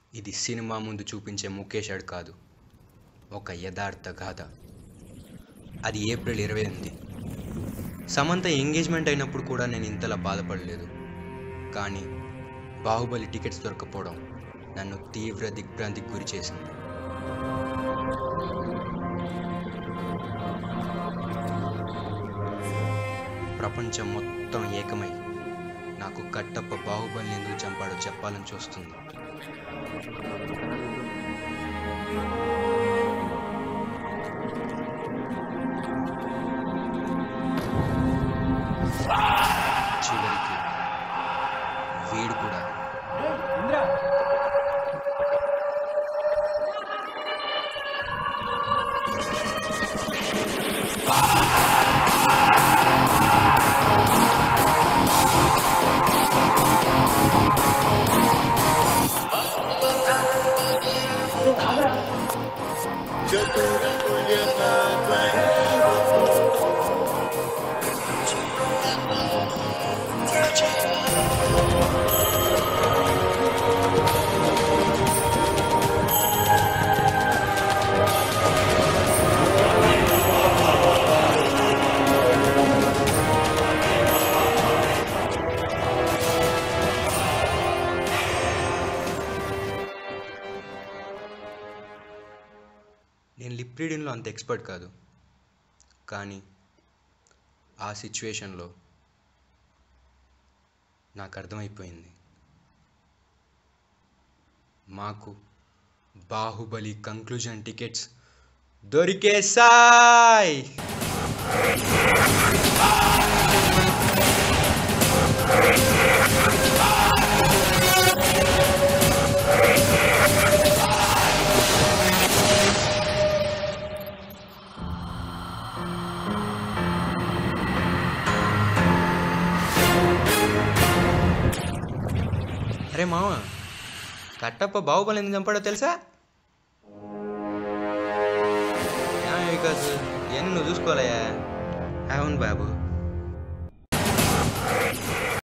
ఇది సినిమా ముందు చూపించే ముఖేషాడు కాదు ఒక యథార్థ గాథ అది ఏప్రిల్ ఇరవై ఎనిమిది సమంత ఎంగేజ్మెంట్ అయినప్పుడు కూడా నేను ఇంతలా బాధపడలేదు కానీ బాహుబలి టికెట్స్ దొరకపోవడం నన్ను తీవ్ర దిగ్భ్రాంతికి గురి చేసింది ప్రపంచం మొత్తం ఏకమై నాకు కట్టప్ప బాహుబలిని ఎందుకు చంపాడో చెప్పాలని చూస్తుంది చివరికి వీడు కూడా నేను లిప్ రీడింగ్లో అంత ఎక్స్పర్ట్ కాదు కానీ ఆ సిచ్యువేషన్లో నాకు అర్థమైపోయింది మాకు బాహుబలి కంక్లూజన్ టికెట్స్ దొరికేసాయ్ అరే మామ కట్టప్ప బాహుబలి ఎందుకు చంపాడో తెలుసా వికాస్ ఇవన్నీ నువ్వు చూసుకోవాలయ్యా అవును బాబు